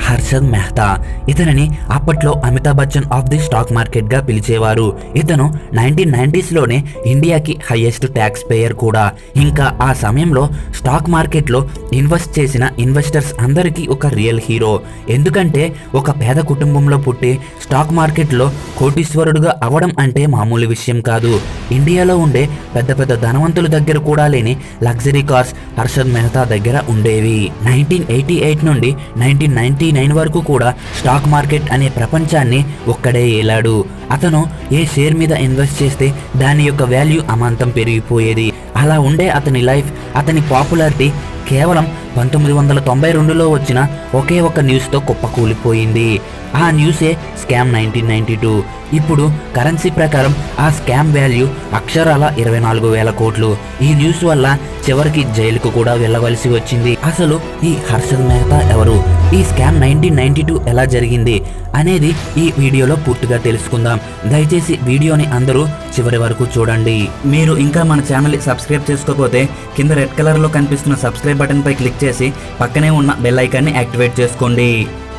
హర్షద్ మెహతా ఇతనిని అప్పట్లో Amitabh Bachchan of the stock market గా పిలిచేవారు ఇతను నైన్టీన్ లోనే ఇండియాకి హైయెస్ట్ ట్యాక్స్ పేయర్ కూడా ఇంకా ఆ సమయంలో స్టాక్ మార్కెట్లో ఇన్వెస్ట్ చేసిన ఇన్వెస్టర్స్ అందరికీ ఒక రియల్ హీరో ఎందుకంటే ఒక పేద కుటుంబంలో పుట్టి స్టాక్ మార్కెట్లో కోటీశ్వరుడుగా అవడం అంటే మామూలు విషయం కాదు ఇండియాలో ఉండే పెద్ద పెద్ద ధనవంతుల దగ్గర కూడా లేని లగ్జరీ కార్స్ హర్షద్ మెహతా దగ్గర ఉండేవి నైన్టీన్ ఎయిటీ ఎయిట్ నుండి నైన్టీన్ నైన్టీ నైన్ వరకు కూడా స్టాక్ మార్కెట్ అనే ప్రపంచాన్ని ఒక్కడే ఏలాడు అతను ఏ షేర్ మీద ఇన్వెస్ట్ చేస్తే దాని యొక్క వాల్యూ అమాంతం పెరిగిపోయేది అలా ఉండే అతని లైఫ్ అతని పాపులారిటీ కేవలం పంతొమ్మిది వందల తొంభై రెండులో వచ్చిన ఒకే ఒక న్యూస్తో కుప్పకూలిపోయింది ఆ న్యూసే స్కామ్ నైన్టీన్ నైన్టీ టూ ఇప్పుడు కరెన్సీ ప్రకారం ఆ స్కామ్ వాల్యూ అక్షరాల ఇరవై నాలుగు వేల కోట్లు ఈ న్యూస్ వల్ల చివరికి జైలుకు కూడా వెళ్ళవలసి వచ్చింది అసలు ఈ హర్షద్ మెహతా ఎవరు ఈ స్కామ్ నైన్టీన్ నైన్టీ టూ ఎలా జరిగింది అనేది ఈ వీడియోలో పూర్తిగా తెలుసుకుందాం దయచేసి వీడియోని అందరూ చివరి వరకు చూడండి మీరు ఇంకా మన ఛానల్ సబ్స్క్రైబ్ చేసుకోకపోతే కింద రెడ్ కలర్లో కనిపిస్తున్న సబ్స్క్రైబ్ బటన్ పై క్లిక్ చేసి పక్కనే ఉన్న బెల్ ఐకాన్ని యాక్టివేట్ చేసుకోండి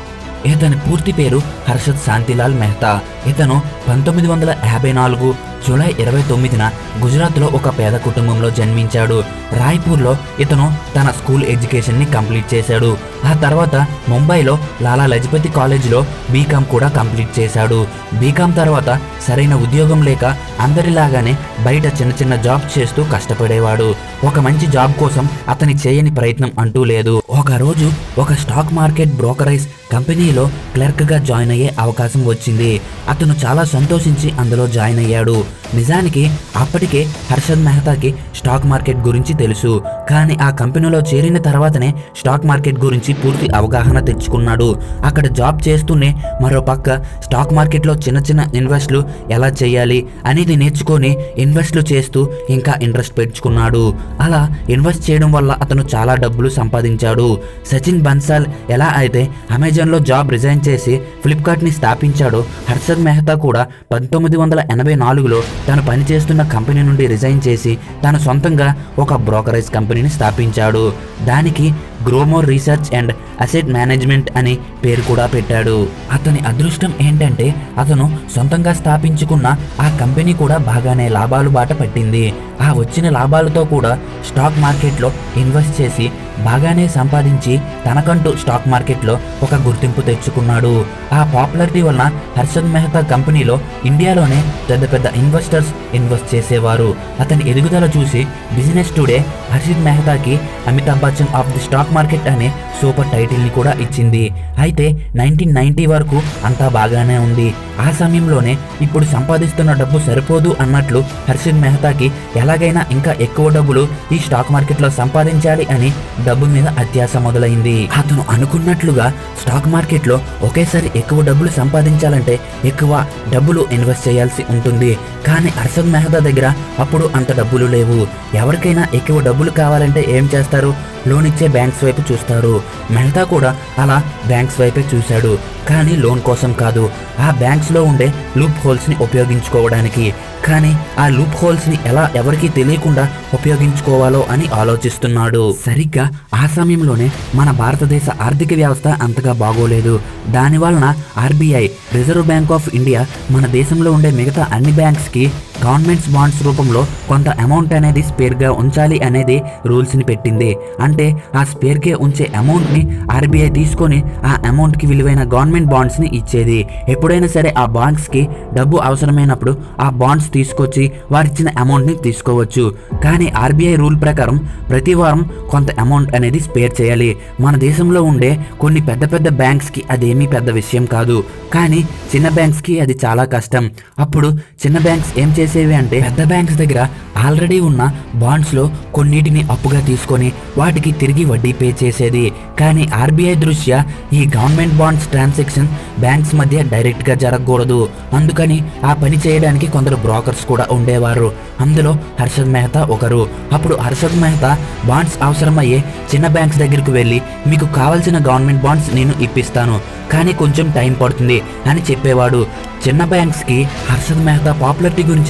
ఇతని పూర్తి పేరు హర్షద్ శాంతిలాల్ మెహతా ఇతను పంతొమ్మిది వందల యాభై నాలుగు జూలై ఇరవై తొమ్మిదిన గుజరాత్లో ఒక పేద కుటుంబంలో జన్మించాడు రాయ్పూర్లో ఇతను తన స్కూల్ ఎడ్యుకేషన్ని కంప్లీట్ చేశాడు ఆ తర్వాత ముంబైలో లాలా లజపతి కాలేజీలో బీకామ్ కూడా కంప్లీట్ చేశాడు బీకామ్ తర్వాత సరైన ఉద్యోగం లేక అందరిలాగానే బయట చిన్న చిన్న జాబ్ చేస్తూ కష్టపడేవాడు ఒక మంచి జాబ్ కోసం అతని చేయని ప్రయత్నం అంటూ లేదు ఒక రోజు ఒక స్టాక్ మార్కెట్ బ్రోకరైజ్ కంపెనీలో క్లర్క్గా జాయిన్ అయ్యే అవకాశం వచ్చింది అతను చాలా సంతోషించి అందులో జాయిన్ అయ్యాడు నిజానికి అప్పటికే హర్షద్ మెహతాకి స్టాక్ మార్కెట్ గురించి తెలుసు కానీ ఆ కంపెనీలో చేరిన తర్వాతనే స్టాక్ మార్కెట్ గురించి పూర్తి అవగాహన తెచ్చుకున్నాడు అక్కడ జాబ్ చేస్తూనే మరో పక్క స్టాక్ మార్కెట్లో చిన్న చిన్న ఇన్వెస్ట్లు ఎలా చేయాలి అనేది నేర్చుకొని ఇన్వెస్ట్లు చేస్తూ ఇంకా ఇంట్రెస్ట్ పెంచుకున్నాడు అలా ఇన్వెస్ట్ చేయడం వల్ల అతను చాలా డబ్బులు సంపాదించాడు సచిన్ బన్సాల్ ఎలా అయితే అమెజాన్లో జాబ్ రిజైన్ చేసి ఫ్లిప్కార్ట్ని స్థాపించాడో హర్షద్ మెహతా కూడా పంతొమ్మిది వందల ఎనభై నాలుగులో తను పనిచేస్తున్న కంపెనీ నుండి రిజైన్ చేసి తన సొంతంగా ఒక బ్రోకరేజ్ కంపెనీని స్థాపించాడు దానికి Growmore research and asset management అని పేరు కూడా పెట్టాడు అతని అదృష్టం ఏంటంటే అతను సొంతంగా స్థాపించుకున్న ఆ కంపెనీ కూడా బాగానే లాభాలు బాట పట్టింది ఆ వచ్చిన లాభాలతో కూడా స్టాక్ మార్కెట్లో ఇన్వెస్ట్ చేసి బాగానే సంపాదించి తనకంటూ స్టాక్ మార్కెట్లో ఒక గుర్తింపు తెచ్చుకున్నాడు ఆ పాపులారిటీ వలన హర్షద్ మెహతా కంపెనీలో ఇండియాలోనే పెద్ద పెద్ద ఇన్వెస్టర్స్ ఇన్వెస్ట్ చేసేవారు అతని ఎదుగుదల చూసి బిజినెస్ టుడే హర్షద్ మెహతాకి Amitabh Bachchan of the stock market అనే సూపర్ టైటిల్ని కూడా ఇచ్చింది అయితే నైన్టీన్ నైన్టీ వరకు అంతా బాగానే ఉంది ఆ సమయంలోనే ఇప్పుడు సంపాదిస్తున్న డబ్బు సరిపోదు అన్నట్లు హర్షద్ మెహతాకి ఎలాగైనా ఇంకా ఎక్కువ డబ్బులు ఈ స్టాక్ మార్కెట్లో సంపాదించాలి అని డబ్బు మీద అత్యాస మొదలైంది అతను అనుకున్నట్లుగా స్టాక్ మార్కెట్లో ఒకేసారి ఎక్కువ డబ్బులు సంపాదించాలంటే ఎక్కువ డబ్బులు ఇన్వెస్ట్ చేయాల్సి ఉంటుంది కానీ హర్షద్ మెహతా దగ్గర అప్పుడు అంత డబ్బులు లేవు ఎవరికైనా ఎక్కువ డబ్బులు కావాలంటే ఏం చేస్తారు లోన్ ఇచ్చే బ్యాంక్స్ వైపు చూస్తారు మెహతా కూడా అలా బ్యాంక్స్ వైపే చూశాడు కానీ లోన్ కోసం కాదు ఆ బ్యాంక్స్లో ఉండే లూప్ హోల్స్ని ఉపయోగించుకోవడానికి కానీ ఆ లూప్ హోల్స్ని ఎలా ఎవరికీ తెలియకుండా ఉపయోగించుకోవాలో అని ఆలోచిస్తున్నాడు సరిగ్గా ఆ సమయంలోనే మన భారతదేశ ఆర్థిక వ్యవస్థ అంతగా బాగోలేదు దాని వలన RBI reserve bank of India మన దేశంలో ఉండే మిగతా అన్ని బ్యాంక్స్కి గవర్నమెంట్స్ బాండ్స్ రూపంలో కొంత అమౌంట్ అనేది స్పేర్గా ఉంచాలి అనేది రూల్స్ని పెట్టింది అంటే ఆ స్పేర్కే ఉంచే అమౌంట్ని ఆర్బీఐ తీసుకొని ఆ అమౌంట్కి విలువైన గవర్నమెంట్ బాండ్స్ని ఇచ్చేది ఎప్పుడైనా సరే ఆ బాంక్స్కి డబ్బు అవసరమైనప్పుడు ఆ బాండ్స్ తీసుకొచ్చి వారిచ్చిన అమౌంట్ని తీసుకోవచ్చు కానీ ఆర్బీఐ రూల్ ప్రకారం ప్రతి వారం కొంత అమౌంట్ అనేది స్పేర్ చేయాలి మన దేశంలో ఉండే కొన్ని పెద్ద పెద్ద బ్యాంక్స్కి అదేమీ పెద్ద విషయం కాదు కానీ చిన్న బ్యాంక్స్కి అది చాలా కష్టం అప్పుడు చిన్న బ్యాంక్స్ ఏం చేసేవి అంటే పెద్ద బ్యాంక్స్ దగ్గర ఆల్రెడీ ఉన్న బాండ్స్లో కొన్నిటిని అప్పుగా తీసుకొని వాటికి తిరిగి వడ్డీ పే చేసేది కానీ ఆర్బీఐ దృష్ట్యా ఈ గవర్నమెంట్ బాండ్స్ ట్రాన్సాక్షన్ బ్యాంక్స్ మధ్య డైరెక్ట్గా జరగకూడదు అందుకని ఆ పని చేయడానికి కొందరు బ్రోకర్స్ కూడా ఉండేవారు అందులో హర్షద్ మెహతా ఒకరు అప్పుడు హర్షద్ మెహతా బాండ్స్ అవసరమయ్యే చిన్న బ్యాంక్స్ దగ్గరికి వెళ్ళి మీకు కావాల్సిన గవర్నమెంట్ బాండ్స్ నేను ఇప్పిస్తాను కానీ కొంచెం టైం పడుతుంది అని చెప్పేవాడు చిన్న బ్యాంక్స్కి హర్షద్ మెహతా పాపులారిటీ గురించి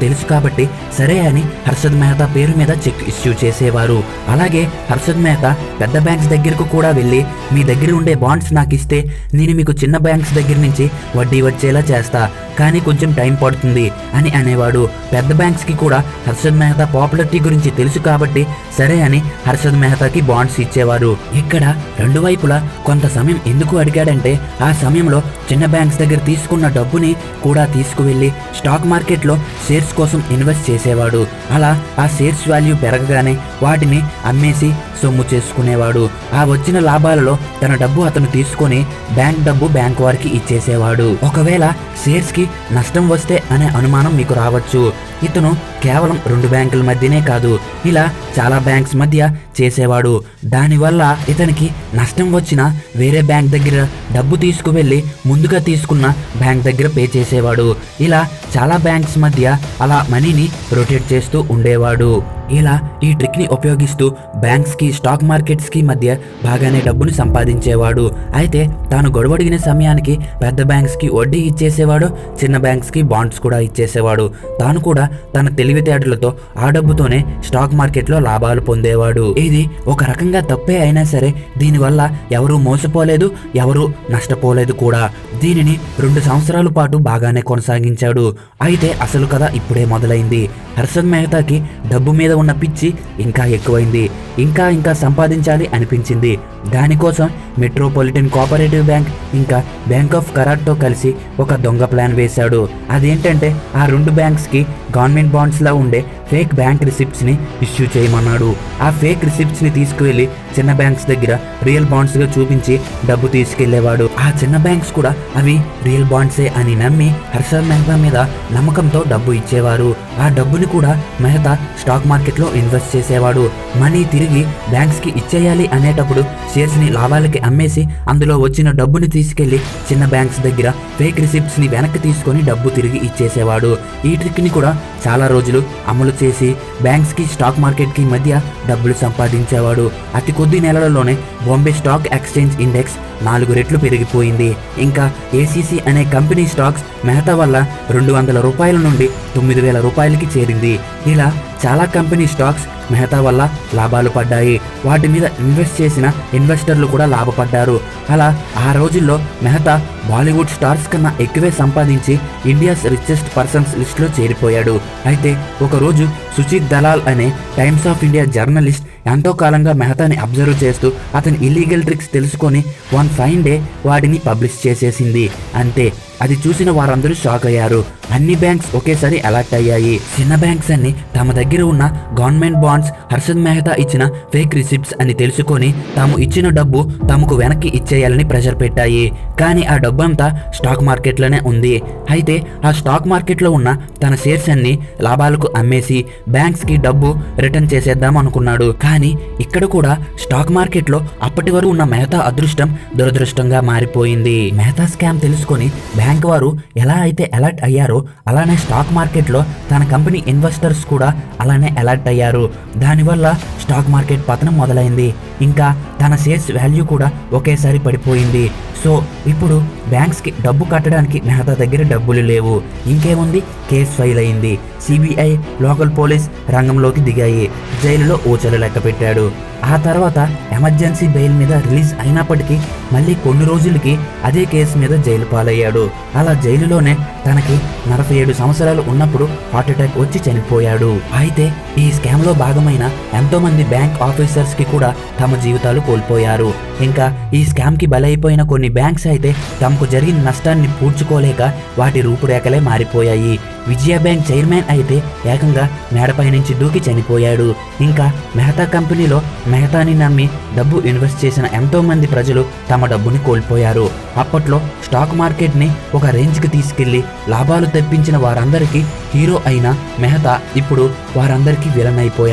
తెలుసు కాబట్టి సరే అని హర్షద్ మెహతా పేరు మీద చెక్ ఇష్యూ చేసేవారు అలాగే హర్షద్ మెహతా పెద్ద బ్యాంక్స్ దగ్గరకు కూడా వెళ్ళి మీ దగ్గర ఉండే బాండ్స్ నాకు ఇస్తే నేను మీకు చిన్న బ్యాంక్స్ దగ్గర నుంచి వడ్డీ వచ్చేలా చేస్తా కానీ కొంచెం టైం పడుతుంది అని అనేవాడు పెద్ద బ్యాంక్స్ కి కూడా హర్షద్ మెహతా పాపులారిటీ గురించి తెలుసు కాబట్టి సరే అని హర్షద్ మెహతాకి బాండ్స్ ఇచ్చేవారు ఇక్కడ రెండు వైపులా కొంత సమయం ఎందుకు అడిగాడంటే ఆ సమయంలో చిన్న బ్యాంక్స్ దగ్గర తీసుకున్న డబ్బుని కూడా తీసుకువెళ్ళి స్టాక్ మార్కెట్లో షేర్స్ కోసం ఇన్వెస్ట్ చేసేవాడు అలా ఆ షేర్స్ వాల్యూ పెరగగానే వాటిని అమ్మేసి సొమ్ము చేసుకునేవాడు ఆ వచ్చిన లాభాలలో తన డబ్బు అతను తీసుకొని బ్యాంక్ డబ్బు బ్యాంక్ వారికి ఇచ్చేసేవాడు ఒకవేళ షేర్స్ కి నష్టం వస్తే అనే అనుమానం మీకు రావచ్చు ఇతను కేవలం రెండు బ్యాంకుల మధ్యనే కాదు ఇలా చాలా బ్యాంక్స్ మధ్య చేసేవాడు దానివల్ల ఇతనికి నష్టం వచ్చినా వేరే బ్యాంక్ దగ్గర డబ్బు తీసుకువెళ్ళి ముందుగా తీసుకున్న బ్యాంక్ దగ్గర పే చేసేవాడు ఇలా చాలా బ్యాంక్స్ మధ్య అలా మనీని రొటేట్ చేస్తూ ఉండేవాడు ఇలా ఈ ట్రిక్ ని ఉపయోగిస్తూ బ్యాంక్స్ కి స్టాక్ మార్కెట్స్ కి మధ్య బాగానే డబ్బును సంపాదించేవాడు అయితే తాను గొడవడిగిన సమయానికి పెద్ద బ్యాంక్స్ కి వడ్డీ ఇచ్చేసేవాడు చిన్న బ్యాంక్స్ కి బాండ్స్ కూడా ఇచ్చేసేవాడు తాను కూడా తన తెలివితేటలతో ఆ డబ్బుతోనే స్టాక్ మార్కెట్ లో లాభాలు పొందేవాడు ఇది ఒక రకంగా తప్పే అయినా సరే దీనివల్ల ఎవరూ మోసపోలేదు ఎవరూ నష్టపోలేదు కూడా దీనిని రెండు సంవత్సరాల పాటు బాగానే కొనసాగించాడు అయితే అసలు కథ ఇప్పుడే మొదలైంది హర్షద్ మెహతాకి డబ్బు మీద ఉన్న పిచ్చి ఇంకా ఎక్కువైంది ఇంకా ఇంకా సంపాదించాలి అనిపించింది దానికోసం మెట్రోపాలిటన్ కోఆపరేటివ్ బ్యాంక్ ఇంకా బ్యాంక్ ఆఫ్ కరాట్తో కలిసి ఒక దొంగ ప్లాన్ వేశాడు అదేంటంటే ఆ రెండు బ్యాంక్స్ కి గవర్నమెంట్ బాండ్స్ లా ఉండే ఫేక్ బ్యాంక్ రిసిప్ట్స్ ని ఇష్యూ చేయమన్నాడు ఆ ఫేక్ రిసిప్ట్స్ ని తీసుకువెళ్లి చిన్న బ్యాంక్స్ దగ్గర రియల్ బాండ్స్ గా చూపించి డబ్బు తీసుకెళ్లేవాడు ఆ చిన్న బ్యాంక్స్ కూడా అవి రియల్ బాండ్సే అని నమ్మి హర్షద్ మెహతా మీద నమ్మకంతో డబ్బు ఇచ్చేవారు ఆ డబ్బుని కూడా మెహతా స్టాక్ మార్కెట్ లో ఇన్వెస్ట్ చేసేవాడు మనీ తిరిగి బ్యాంక్స్ కి ఇచ్చేయాలి అనేటప్పుడు షేర్స్ ని లాభాలకి అమ్మేసి అందులో వచ్చిన డబ్బుని తీసుకెళ్లి చిన్న బ్యాంక్స్ దగ్గర ఫేక్ రిసిప్ట్స్ ని వెనక్కి తీసుకొని డబ్బు తిరిగి ఇచ్చేసేవాడు ఈ ట్రిక్ ని కూడా చాలా రోజులు అమలు చేసి బ్యాంక్స్ కి స్టాక్ మార్కెట్ కి మధ్య డబ్బులు సంపాదించేవాడు అతి కొద్ది నెలలలోనే బాంబే స్టాక్ ఎక్స్చేంజ్ ఇండెక్స్ నాలుగు రెట్లు పెరిగిపోయింది ఇంకా ఏసీసీ అనే కంపెనీ స్టాక్స్ మెహతా వల్ల రెండు వందల రూపాయల నుండి తొమ్మిది వేల రూపాయలకి చేరింది ఇలా చాలా కంపెనీ స్టాక్స్ మెహతా వల్ల లాభాలు పడ్డాయి వాటి మీద ఇన్వెస్ట్ చేసిన ఇన్వెస్టర్లు కూడా లాభపడ్డారు అలా ఆ రోజుల్లో మెహతా బాలీవుడ్ స్టార్స్ కన్నా ఎక్కువే సంపాదించి ఇండియాస్ రిచెస్ట్ పర్సన్స్ లిస్ట్లో చేరిపోయాడు అయితే ఒకరోజు సుచిత్ దలాల్ అనే టైమ్స్ ఆఫ్ ఇండియా జర్నలిస్ట్ ఎంతో కాలంగా మెహతాని అబ్జర్వ్ చేస్తూ అతని ఇల్లీగల్ ట్రిక్స్ తెలుసుకొని వన్ ఫైన్ డే వాటిని పబ్లిష్ చేసేసింది అంతే అది చూసిన వారందరూ షాక్ అయ్యారు అన్ని బ్యాంక్స్ ఒకేసారి అలర్ట్ అయ్యాయి చిన్న బ్యాంక్స్ అన్ని తమ దగ్గర ఉన్న గవర్నమెంట్ బాండ్స్ హర్షద్ మెహతా ఇచ్చిన ఫేక్ రిసిప్ట్స్ అని తెలుసుకొని తాము ఇచ్చిన డబ్బు తమకు వెనక్కి ఇచ్చేయాలని ప్రెషర్ పెట్టాయి కానీ ఆ డబ్బు అంతా స్టాక్ మార్కెట్లోనే ఉంది అయితే ఆ స్టాక్ మార్కెట్లో ఉన్న తన షేర్స్ అన్ని లాభాలకు అమ్మేసి బ్యాంక్స్ కి డబ్బు రిటర్న్ చేసేద్దాం అనుకున్నాడు కానీ ఇక్కడ కూడా స్టాక్ మార్కెట్లో అప్పటి వరకు ఉన్న మెహతా అదృష్టం దురదృష్టంగా మారిపోయింది మెహతా స్కామ్ తెలుసుకొని బ్యాంక్ వారు ఎలా అయితే అలర్ట్ అయ్యారో అలానే స్టాక్ మార్కెట్లో తన కంపెనీ ఇన్వెస్టర్స్ కూడా అలానే అలర్ట్ అయ్యారు దానివల్ల స్టాక్ మార్కెట్ పతనం మొదలైంది ఇంకా తన షేర్స్ వాల్యూ కూడా ఒకేసారి పడిపోయింది సో ఇప్పుడు బ్యాంక్స్కి డబ్బు కట్టడానికి మెహతా దగ్గర డబ్బులు లేవు ఇంకేముంది కేసు ఫైల్ అయింది సిబిఐ లోకల్ పోలీస్ రంగంలోకి దిగాయి జైలులో ఊచలు లెక్క పెట్టాడు ఆ తర్వాత ఎమర్జెన్సీ బెయిల్ మీద రిలీజ్ అయినప్పటికీ మళ్ళీ కొన్ని రోజులకి అదే కేసు మీద జైలు పాలయ్యాడు అలా జైలులోనే తనకి నలభై ఏడు సంవత్సరాలు ఉన్నప్పుడు హార్ట్ అటాక్ వచ్చి చనిపోయాడు అయితే ఈ స్కామ్ లో భాగమైన ఎంతో మంది బ్యాంక్ ఆఫీసర్స్ కి కూడా తమ జీవితాలు కోల్పోయారు ఇంకా ఈ స్కామ్ కి బలైపోయిన కొన్ని బ్యాంక్స్ అయితే తమకు జరిగిన నష్టాన్ని పూడ్చుకోలేక వాటి రూపురేఖలే మారిపోయాయి విజయ బ్యాంక్ చైర్మన్ అయితే ఏకంగా మేడపై నుంచి దూకి చనిపోయాడు ఇంకా మెహతా కంపెనీలో మెహతాని నమ్మి డబ్బు ఇన్వెస్ట్ చేసిన ఎంతో మంది ప్రజలు తమ డబ్బుని కోల్పోయారు అప్పట్లో స్టాక్ మార్కెట్ ని ఒక రేంజ్ కి తీసుకెళ్లి లాభాలు తెప్పించిన వారందరికీ హీరో అయిన మెహతా ఇప్పుడు వారందరికీ విలన్ అయిపోయాడు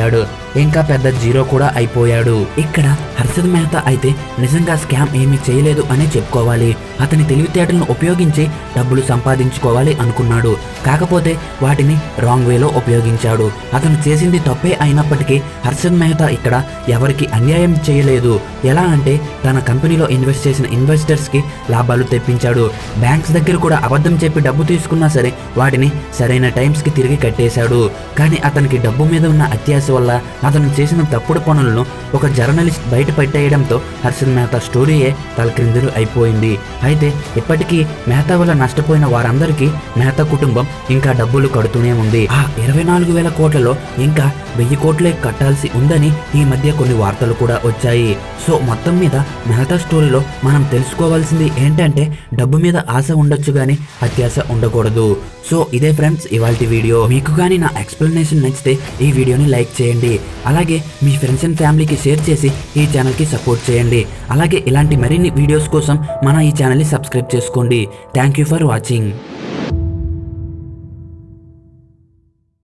ఇంకా పెద్ద జీరో కూడా అయిపోయాడు ఇక్కడ హర్షద్ మెహతా అయితే నిజంగా స్కామ్ ఏమీ చేయలేదు అనే చెప్పుకోవాలి అతని తెలివితేటలను ఉపయోగించి డబ్బులు సంపాదించుకోవాలి అనుకున్నాడు కాకపోతే వాటిని రాంగ్ వేలో ఉపయోగించాడు అతను చేసింది తప్పే అయినప్పటికీ హర్షద్ మెహతా ఇక్కడ ఎవరికి అన్యాయం చేయలేదు ఎలా అంటే తన కంపెనీలో ఇన్వెస్ట్ చేసిన ఇన్వెస్టర్స్ కి లాభాలు తెప్పించాడు బ్యాంక్స్ దగ్గర కూడా అబద్ధం చెప్పి డబ్బు తీసుకున్నా సరే వాటిని సరైన టైమ్స్ కి తిరిగి కట్టేశాడు కానీ అతనికి డబ్బు మీద ఉన్న అత్యాశ వల్ల అతను చేసిన తప్పుడు పనులను ఒక జర్నలిస్ట్ బయట పెట్టేయడంతో హర్షద్ మెహతా స్టోరీయే తలక్రిందులు అయిపోయింది అయితే ఇప్పటికీ మెహతా వల్ల నష్టపోయిన వారందరికీ మెహతా కుటుంబం ఇంకా డబ్బులు కడుతూనే ఉంది ఆ ఇరవై నాలుగు వేల కోట్లలో ఇంకా వెయ్యి కోట్లే కట్టాల్సి ఉందని ఈ మధ్య కొన్ని వార్తలు కూడా వచ్చాయి సో మొత్తం మీద మెహతా స్టోరీలో మనం తెలుసుకోవాల్సింది ఏంటంటే డబ్బు మీద ఆశ ఉండొచ్చు కానీ అత్యాశ ఉండకూడదు సో ఇదే ఫ్రెండ్స్ ఇవాళ వీడియో మీకు కానీ నా ఎక్స్ప్లెనేషన్ నచ్చితే ఈ వీడియోని లైక్ చేయండి అలాగే మీ ఫ్రెండ్స్ అండ్ ఫ్యామిలీకి షేర్ చేసి ఈ ఛానల్కి సపోర్ట్ చేయండి అలాగే ఇలాంటి మరిన్ని వీడియోస్ కోసం మన ఈ ఛానల్ని సబ్స్క్రైబ్ చేసుకోండి థ్యాంక్ యూ ఫర్ వాచింగ్